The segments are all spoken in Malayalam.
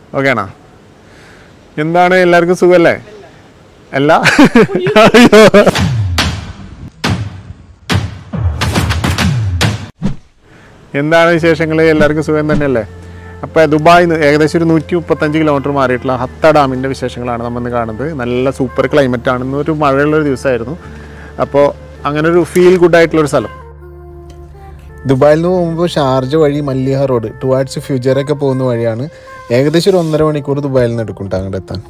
ഓക്കെ ആണോ എന്താണ് എല്ലാവർക്കും സുഖമല്ലേ അല്ല അയ്യോ. എന്താണ് വിശേഷങ്ങൾ എല്ലാവർക്കും സുഖം തന്നെയല്ലേ അപ്പോൾ ദുബായിൽ നിന്ന് ഏകദേശം ഒരു നൂറ്റി മുപ്പത്തഞ്ച് കിലോമീറ്റർ മാറിയിട്ടുള്ള ഹത്ത ഡാമിൻ്റെ വിശേഷങ്ങളാണ് നമ്മൾ ഇന്ന് കാണുന്നത് നല്ല സൂപ്പർ ക്ലൈമറ്റ് ആണ് ഇന്നൊരു മഴയുള്ളൊരു ദിവസമായിരുന്നു അപ്പോൾ അങ്ങനെ ഒരു ഫീൽ ഗുഡ് ആയിട്ടുള്ളൊരു സ്ഥലം ദുബായിൽ നിന്ന് പോകുമ്പോൾ ഷാർജ വഴി മല്ലിഹ റോഡ് ടുവാർഡ്സ് ഫ്യൂച്ചറൊക്കെ പോകുന്ന വഴിയാണ് ഏകദേശം ഒരു ഒന്നര മണിക്കൂർ ദുബായിൽ നിന്ന് എടുക്കും ട്ടോ അങ്ങോട്ട് എത്താൻ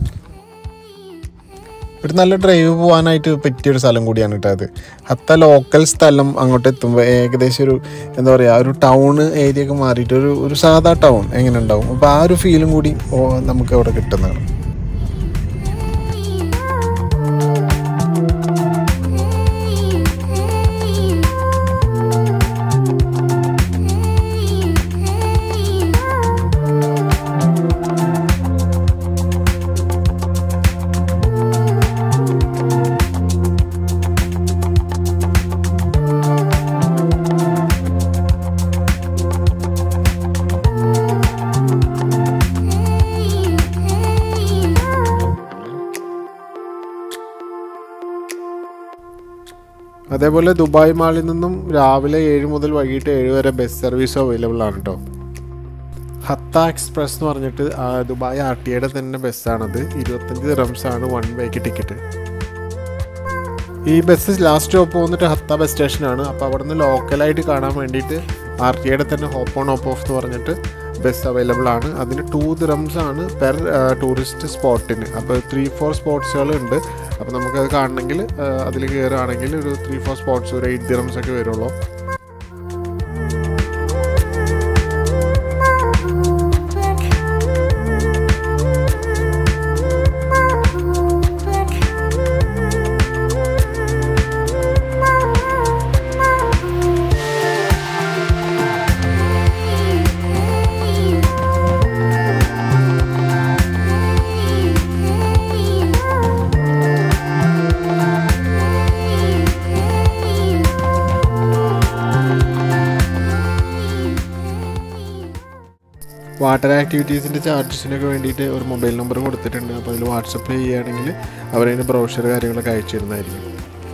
ഒരു നല്ല ഡ്രൈവ് പോകാനായിട്ട് പറ്റിയൊരു സ്ഥലം കൂടിയാണ് കേട്ടോ അത് അത്ത ലോക്കൽ സ്ഥലം അങ്ങോട്ട് എത്തുമ്പോൾ ഏകദേശം ഒരു എന്താ പറയുക ഒരു ടൗൺ ഏരിയ ഒക്കെ മാറിയിട്ട് ഒരു ഒരു സാധാ ടൗൺ എങ്ങനെ ഉണ്ടാവും അപ്പോൾ ആ ഒരു ഫീലും കൂടി ഓ, നമുക്ക് അവിടെ കിട്ടുന്നതാണ് അതേപോലെ ദുബായ് മാളിൽ നിന്നും രാവിലെ ഏഴ് മുതൽ വൈകിട്ട് ഏഴ് വരെ ബസ് സർവീസ് അവൈലബിൾ ആണ് കേട്ടോ ഹത്ത എക്സ്പ്രസ് എന്ന് പറഞ്ഞിട്ട് ആ, ദുബായ് ആർ ടി ഐയുടെ തന്നെ ബസ്സാണത് ഇരുപത്തഞ്ച് റംസ് ആണ് വൺ വേക്ക് ടിക്കറ്റ് ഈ ബസ് ലാസ്റ്റ് സ്റ്റോപ്പ് വന്നിട്ട് ഹത്ത ബസ് സ്റ്റേഷനാണ് അപ്പോൾ അവിടെ നിന്ന് ലോക്കലായിട്ട് കാണാൻ വേണ്ടിയിട്ട് ആർ ടി ഐയുടെ തന്നെ ഹോപ്പ് ഓൺ ഹോപ്പ് ഓഫ് എന്ന് പറഞ്ഞിട്ട് ബസ് അവൈലബിൾ ആണ് അതിന് ടു ദിറംസ് ആണ് പെർ ടൂറിസ്റ്റ് സ്പോട്ടിന് അപ്പോൾ ത്രീ ഫോർ സ്പോട്ട്സുകൾ ഉണ്ട് അപ്പോൾ നമുക്കത് കാണണമെങ്കിൽ അതിൽ കയറുകയാണെങ്കിൽ ഒരു ത്രീ ഫോർ സ്പോട്ട്സ് ഒരു എയ്റ്റ് ദിറംസ് ഒക്കെ വരുള്ളൂ വാട്ടർ ആക്ടിവിറ്റീസിൻ്റെ ചാർജസിനൊക്കെ വേണ്ടിയിട്ട് ഒരു മൊബൈൽ നമ്പർ കൊടുത്തിട്ടുണ്ട് അപ്പോൾ അതിൽ വാട്സപ്പ് ചെയ്യുകയാണെങ്കിൽ അവരതിന് ബ്രോഷർ കാര്യങ്ങളൊക്കെ അയച്ചു തരുന്നതായിരിക്കും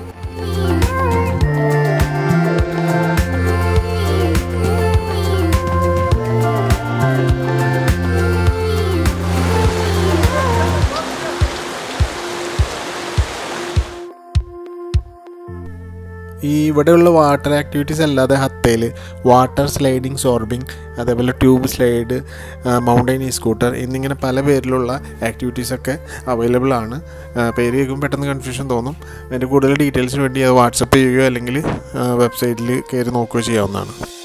ഈ ഇവിടെയുള്ള വാട്ടർ ആക്ടിവിറ്റീസ് അല്ലാതെ ഹത്തയിൽ വാട്ടർ സ്ലൈഡിങ് സോർബിങ് അതേപോലെ ട്യൂബ് സ്ലൈഡ് മൗണ്ടൈൻ സ്കൂട്ടർ എന്നിങ്ങനെ പല പേരിലുള്ള ആക്ടിവിറ്റീസൊക്കെ അവൈലബിൾ ആണ് ആ, പേര് കേൾക്കുമ്പോൾ പെട്ടെന്ന് കൺഫ്യൂഷൻ തോന്നും അതിൻ്റെ കൂടുതൽ ഡീറ്റെയിൽസിന് വേണ്ടി അത് വാട്സപ്പ് ചെയ്യുകയോ അല്ലെങ്കിൽ വെബ്സൈറ്റിൽ കയറി നോക്കുകയോ ചെയ്യാവുന്നതാണ്